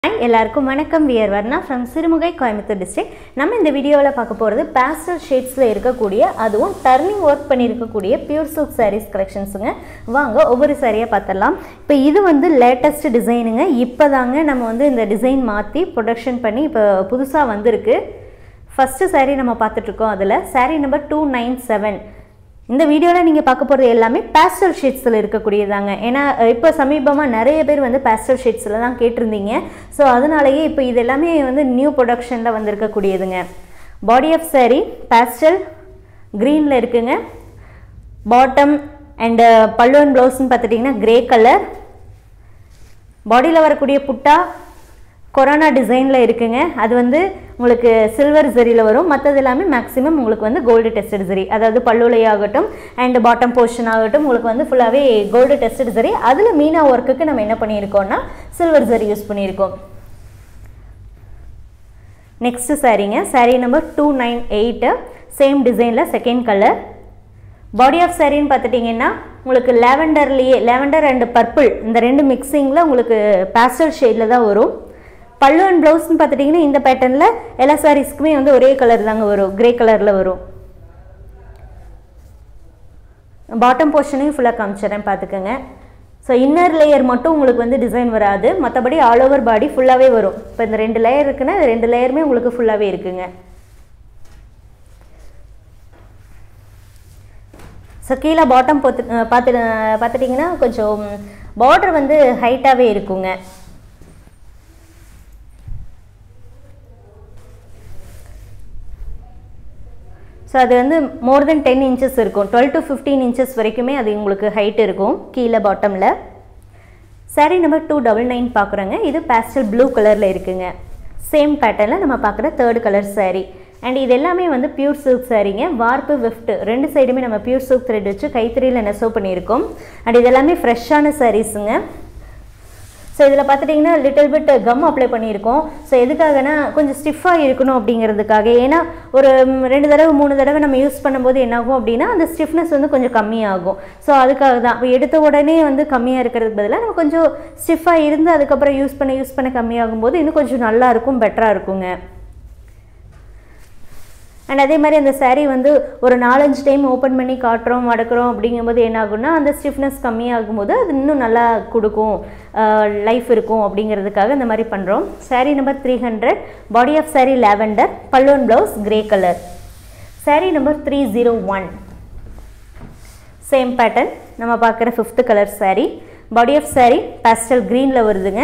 hi எல்லாருக்கும் வணக்கம் we're Varna from Sirumugai Coimbatore district நம்ம இந்த வீடியோவில் பார்க்க போகிறது பேஸ்டல் ஷேட்ஸில் இருக்கக்கூடிய அதுவும் டர்னிங் ஒர்க் பண்ணியிருக்கக்கூடிய பியூர் சில்க் sarees கலெக்ஷன்ஸுங்க வாங்க ஒவ்வொரு சாரியாக பார்த்துடலாம் இப்போ இது வந்து லேட்டஸ்ட் டிசைனுங்க இப்போ தாங்க நம்ம வந்து இந்த டிசைன் மாற்றி ப்ரொடக்ஷன் பண்ணி இப்போ புதுசாக வந்திருக்கு ஃபஸ்ட்டு saree நம்ம பார்த்துட்ருக்கோம் அதில் saree number two nine seven இந்த வீடியோவில் நீங்கள் பார்க்க போகிறது எல்லாமே பேஸ்டல் ஷேட்ஸில் இருக்கக்கூடியதாங்க ஏன்னா இப்போ சமீபமாக நிறைய பேர் வந்து பேஸ்டல் ஷேட்ஸில் தான் கேட்டிருந்தீங்க ஸோ அதனாலேயே இப்போ இது எல்லாமே வந்து நியூ ப்ரொடக்ஷனில் வந்திருக்கக்கூடியதுங்க பாடி ஆஃப் saree பேஸ்டல் க்ரீனில் இருக்குங்க பாட்டம் அண்டு பல்லுவன் ப்ளவுஸ்னு பார்த்துட்டிங்கன்னா கிரே கலர் பாடியில் வரக்கூடிய புட்டா கொரோனா டிசைனில் இருக்குங்க அது வந்து உங்களுக்கு சில்வர் ஜரியில் வரும் மற்றது எல்லாமே மேக்ஸிமம் உங்களுக்கு வந்து கோல்டு டெஸ்டட் ஜரி அதாவது பல்லுலை ஆகட்டும் அண்ட் பாட்டம் போர்ஷன் ஆகட்டும் உங்களுக்கு வந்து ஃபுல்லாகவே கோல்டு டெஸ்டட் ஜரி அதில் மீனா ஒர்க்குக்கு நம்ம என்ன பண்ணியிருக்கோம்னா சில்வர் ஜரி யூஸ் பண்ணியிருக்கோம் நெக்ஸ்ட்டு சாரீங்க saree number two nine eight same டிசைனில் செகண்ட் கலர் பாடி ஆஃப் சாரின்னு பார்த்துட்டிங்கன்னா உங்களுக்கு லேவெண்டர்லேயே லேவெண்டர் அண்ட் பர்பிள் இந்த ரெண்டு மிக்சிங்கில் உங்களுக்கு பேஸ்டல் ஷேடில் தான் வரும் பல்லு அண்ட் ப்ளவுஸ்னு பார்த்துட்டிங்கன்னா இந்த பேட்டர்னில் எல்லா சாரீஸ்க்குமே வந்து ஒரே கலர் தாங்க வரும் கிரே கலரில் வரும் பாட்டம் போர்ஷனையும் ஃபுல்லாக காமிச்சிடறேன் பார்த்துக்கோங்க ஸோ இன்னர் லேயர் மட்டும் உங்களுக்கு வந்து டிசைன் வராது மற்றபடி ஆல் ஓவர் பாடி ஃபுல்லாகவே வரும் இப்போ இந்த ரெண்டு லேயர் இருக்குன்னா இந்த ரெண்டு லேயருமே உங்களுக்கு ஃபுல்லாகவே இருக்குங்க ஸோ கீழே பாட்டம் பார்த்து பார்த்து பார்த்துட்டிங்கன்னா கொஞ்சம் பார்டர் வந்து ஹைட்டாகவே இருக்குங்க ஸோ அது வந்து மோர் தென் டென் இன்ச்சஸ் இருக்கும் டுவெல் டு ஃபிஃப்டீன் இன்ச்சஸ் வரைக்குமே அது உங்களுக்கு ஹைட் இருக்கும் கீழே பாட்டமில் saree number two double nine பார்க்குறோங்க இது பேஸ்டல் ப்ளூ கலரில் இருக்குங்க சேம் பேட்டர்னில் நம்ம பார்க்குற தேர்ட் கலர் saree அண்ட் இது எல்லாமே வந்து பியூர் சில்க் சாரீங்க வார்ப்பு வெஃப்ட் ரெண்டு சைடுமே நம்ம பியூர் சில்க் த்ரெட் வச்சு கைத்தறியில் நெசவு பண்ணியிருக்கோம் அண்ட் இது எல்லாமே ஃப்ரெஷ்ஷான சாரீஸுங்க ஸோ இதில் பார்த்துட்டிங்கன்னா லிட்டில் பிட் கம் அப்ளை பண்ணியிருக்கோம் ஸோ எதுக்காகனா கொஞ்சம் ஸ்டிஃபாக இருக்கணும் அப்படிங்கிறதுக்காக ஏன்னா ஒரு ம், ரெண்டு தடவை மூணு தடவை நம்ம யூஸ் பண்ணும்போது என்னாகும் அப்படின்னா அந்த ஸ்டிஃப்னஸ் வந்து கொஞ்சம் கம்மியாகும் ஸோ அதுக்காக தான் இப்போ எடுத்த உடனே வந்து கம்மியாக இருக்கிறதுக்கு பதிலாக நம்ம கொஞ்சம் ஸ்டிஃபாக இருந்து அதுக்கப்புறம் யூஸ் பண்ண யூஸ் பண்ண கம்மியாகும் போது இன்னும் கொஞ்சம் நல்லா இருக்கும் பெட்டராக இருக்குங்க அண்ட் அதே மாதிரி அந்த saree வந்து ஒரு நாலஞ்சு டைம் ஓப்பன் பண்ணி காட்டுறோம் மடக்கிறோம் அப்படிங்கும்போது என்ன ஆகும்னா அந்த ஸ்டிஃப்னஸ் கம்மியாகும் போது அது இன்னும் நல்லா கொடுக்கும் லைஃப் இருக்கும் அப்படிங்கிறதுக்காக இந்த மாதிரி பண்ணுறோம் saree number three hundred body of saree lavender pallu and blouse grey colour saree number three zero one same pattern நம்ம பார்க்குற fifth colour saree body of saree pastel க்ரீனில் வருதுங்க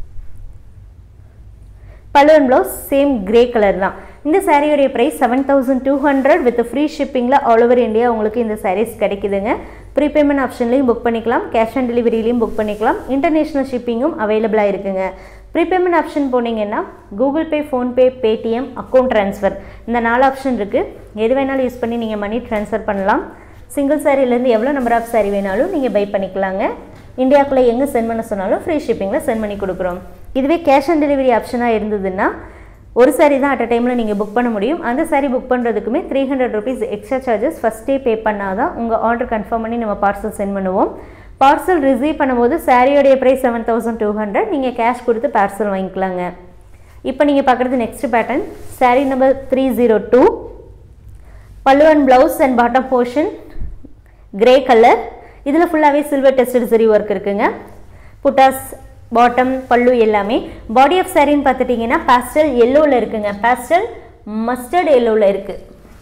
pallu and blouse same grey colour தான் இந்த சாரியோடைய price seven thousand two hundred with free ஷிப்பிங்கில் all over India உங்களுக்கு இந்த சாரீஸ் கிடைக்குதுங்க ப்ரீபேமெண்ட் ஆப்ஷன்லையும் புக் பண்ணிக்கலாம் கேஷ் ஆன் டெலிவரிலையும் புக் பண்ணிக்கலாம் இன்டர்நேஷ்னல் ஷிப்பிங்கும் அவைலபிளாக இருக்குங்க ப்ரீபேமெண்ட் ஆப்ஷன் போனீங்கன்னா Google Pay PhonePe Paytm account transfer இந்த நாலு ஆப்ஷன் இருக்குது எது வேணாலும் யூஸ் பண்ணி நீங்கள் மணி ட்ரான்ஸ்ஃபர் பண்ணலாம் சிங்கிள் சாரிலேருந்து எவ்வளோ நம்பர் ஆஃப் சாரி வேணாலும் நீங்கள் பை பண்ணிக்கலாங்க இந்தியாவுக்குள்ளே எங்கே சென்ட் பண்ண சொன்னாலும் ஃப்ரீ ஷிப்பிங்கில் சென்ட் பண்ணி கொடுக்குறோம் இதுவே கேஷ் ஆன் டெலிவரி ஆப்ஷனாக இருந்ததுன்னா ஒரு சாரி தான் அட் அ டைமில் நீங்கள் புக் பண்ண முடியும் அந்த சாரி புக் பண்ணுறதுக்குமே three hundred rupees extra charges ஃபஸ்ட்டே பே பண்ணால் தான் உங்கள் ஆர்டர் கன்ஃபார்ம் பண்ணி நம்ம பார்சல் சென்ட் பண்ணுவோம் பார்சல் ரிசீவ் பண்ணும்போது சாரியோடைய price seven thousand two hundred நீங்கள் கேஷ் கொடுத்து பார்சல் வாங்கிக்கலாங்க இப்போ நீங்கள் பார்க்குறது next pattern saree number three zero two pallu and blouse and bottom portion grey colour இதில் ஃபுல்லாகவே சில்வர் டெஸ்டட் சரி ஒர்க் இருக்குங்க புட்டாஸ் பாட்டம் பல்லு எல்லாமே பாடி ஆஃப் சாரின்னு பார்த்துட்டிங்கன்னா பாஸ்டல் எல்லோவில் இருக்குங்க பாஸ்டல் மஸ்டர்ட் எல்லோவில் இருக்குது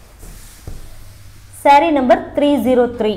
saree number three zero three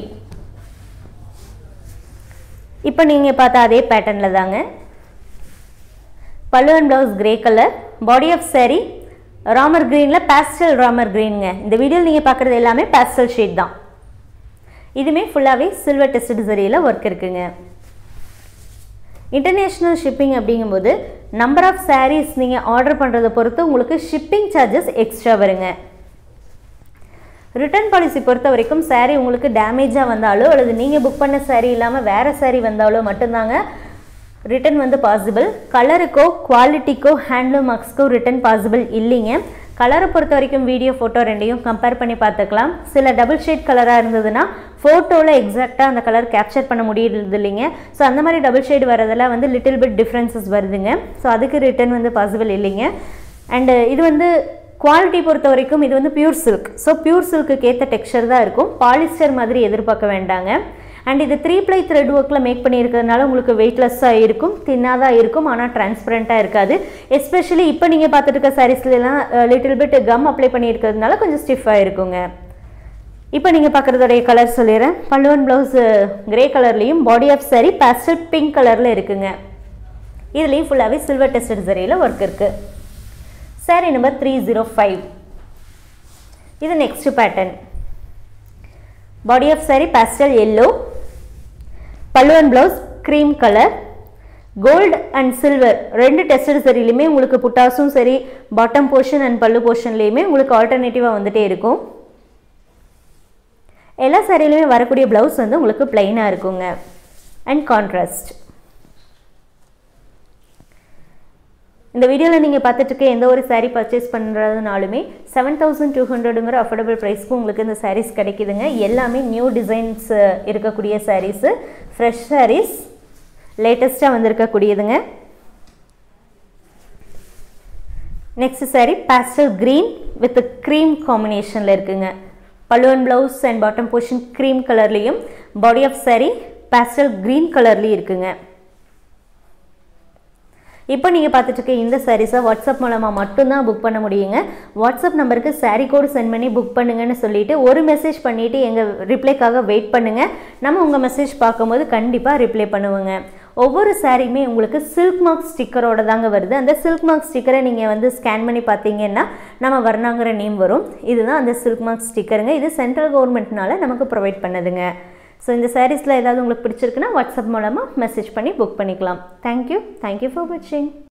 இப்போ நீங்கள் பார்த்த அதே பேட்டர்னில் தாங்க pallu and blouse grey colour body of saree Ramar க்ரீனில் பேஸ்டல் ராமர் க்ரீனுங்க இந்த வீடியோவில் நீங்கள் பார்க்குறது எல்லாமே பேஸ்டல் ஷேட் தான் இதுவுமே ஃபுல்லாகவே சில்வர் டெஸ்டட் சரியில் ஒர்க் இருக்குங்க இன்டர்நேஷ்னல் ஷிப்பிங் அப்படிங்கும்போது நம்பர் ஆஃப் sarees நீங்கள் ஆர்டர் பண்ணுறதை பொறுத்து உங்களுக்கு ஷிப்பிங் சார்ஜஸ் எக்ஸ்ட்ரா வருங்க ரிட்டர்ன் பாலிசி பொறுத்த வரைக்கும் saree உங்களுக்கு டேமேஜாக வந்தாலோ அல்லது நீங்கள் புக் பண்ண saree இல்லாமல் வேறு saree வந்தாலோ மட்டும்தாங்க ரிட்டர்ன் வந்து பாசிபிள் கலருக்கோ குவாலிட்டிக்கோ ஹேண்ட்லூம் மார்க்ஸ்க்கோ ரிட்டர்ன் பாசிபிள் இல்லைங்க கலரை பொறுத்த வரைக்கும் வீடியோ ஃபோட்டோ ரெண்டையும் கம்பேர் பண்ணி பார்த்துக்கலாம் சில டபுள் ஷேட் கலராக இருந்ததுன்னா ஃபோட்டோவில் எக்ஸாக்டாக அந்த கலர் கேப்சர் பண்ண முடியுது இல்லைங்க ஸோ அந்த மாதிரி டபுள் ஷேட் வரதெல்லாம் வந்து லிட்டில் பிட் டிஃப்ரென்சஸ் வருதுங்க ஸோ அதுக்கு ரிட்டர்ன் வந்து பாசிபிள் இல்லைங்க அண்டு இது வந்து குவாலிட்டி பொறுத்த வரைக்கும் இது வந்து பியூர் சில்க் ஸோ பியூர் சில்க்குக்கு ஏற்ற டெக்ஸ்சர் தான் இருக்கும் பாலிஸ்டர் மாதிரி எதிர்பார்க்க வேண்டாங்க அண்ட் இது த்ரீ ப்ளை த்ரெட் ஒர்க்கில் மேக் பண்ணியிருக்கிறதுனால உங்களுக்கு வெயிட்லெஸ்ஸாக இருக்கும் தின்னாக இருக்கும் ஆனால் டிரான்ஸ்பரண்ட்டாக இருக்காது எஸ்பெஷலி இப்போ நீங்கள் பார்த்துட்டு இருக்க சாரீஸ்லாம் லிட்டில் பிட் கம் அப்ளை பண்ணியிருக்கிறதுனால கொஞ்சம் ஸ்டிஃபாக இருக்குங்க இப்போ நீங்கள் பார்க்குறதோடைய கலர் சொல்லிடுறேன் பல்லுவன் ப்ளவுஸ் கிரே கலர்லேயும் body of saree pastel pink கலரில் இருக்குங்க இதுலேயும் ஃபுல்லாகவே சில்வர் டெஸ்டட் சரியில் ஒர்க் இருக்குது saree number three zero five இது next pattern body of saree pastel yellow pallu and blouse cream colour gold and silver ரெண்டு டெஸ்டட் சரிலையுமே உங்களுக்கு புட்டாஸும் சரி பாட்டம் போர்ஷன் அண்ட் பல்லு போர்ஷன்லேயுமே உங்களுக்கு ஆல்டர்னேட்டிவாக வந்துட்டே இருக்கும் எல்லா சாரிலையுமே வரக்கூடிய ப்ளவுஸ் வந்து உங்களுக்கு பிளைனாக இருக்குங்க அண்ட் கான்ட்ராஸ்ட் இந்த வீடியோவில் நீங்கள் பார்த்துட்டு இருக்க எந்த ஒரு சாரீ பர்ச்சேஸ் பண்ணுறதுனாலுமே செவன் தௌசண்ட் டூ ஹண்ட்ரடுங்கிற அஃபோர்டபுள் ப்ரைஸ்க்கு உங்களுக்கு இந்த சாரீஸ் கிடைக்குதுங்க எல்லாமே நியூ டிசைன்ஸ் இருக்கக்கூடிய சாரீஸு ஃப்ரெஷ் சாரீஸ் லேட்டஸ்ட்டாக வந்திருக்கக்கூடியதுங்க next saree pastel green with cream காம்பினேஷனில் இருக்குங்க pallu and blouse and bottom portion cream கலர்லேயும் body of saree pastel green கலர்லேயும் இருக்குங்க இப்போ நீங்கள் பார்த்துட்டு இருக்க இந்த சாரீஸை வாட்ஸ்அப் மூலமாக மட்டும்தான் புக் பண்ண முடியுங்க வாட்ஸ்அப் நம்பருக்கு சாரீ கோடு சென்ட் பண்ணி புக் பண்ணுங்கன்னு சொல்லிட்டு ஒரு மெசேஜ் பண்ணிவிட்டு எங்கள் ரிப்ளைக்காக வெயிட் பண்ணுங்கள் நம்ம உங்கள் மெசேஜ் பார்க்கும்போது கண்டிப்பாக ரிப்ளை பண்ணுவோங்க ஒவ்வொரு சாரியுமே உங்களுக்கு சில்க் மார்க் ஸ்டிக்கரோட தாங்க வருது அந்த சில்க் மார்க் ஸ்டிக்கரை நீங்கள் வந்து ஸ்கேன் பண்ணி பார்த்தீங்கன்னா நம்ம வர்ணாங்கிற நேம் வரும் இதுதான் அந்த சில்க் மார்க் ஸ்டிக்கருங்க இது சென்ட்ரல் கவர்மெண்ட்னால நமக்கு ப்ரொவைட் பண்ணுதுங்க ஸோ இந்த சாரீஸில் ஏதாவது உங்களுக்கு பிடிச்சிருக்குன்னா வாட்ஸ்அப் மூலமாக மெசேஜ் பண்ணி புக் பண்ணிக்கலாம் தேங்க்யூ தேங்க்யூ ஃபார் வாட்சிங்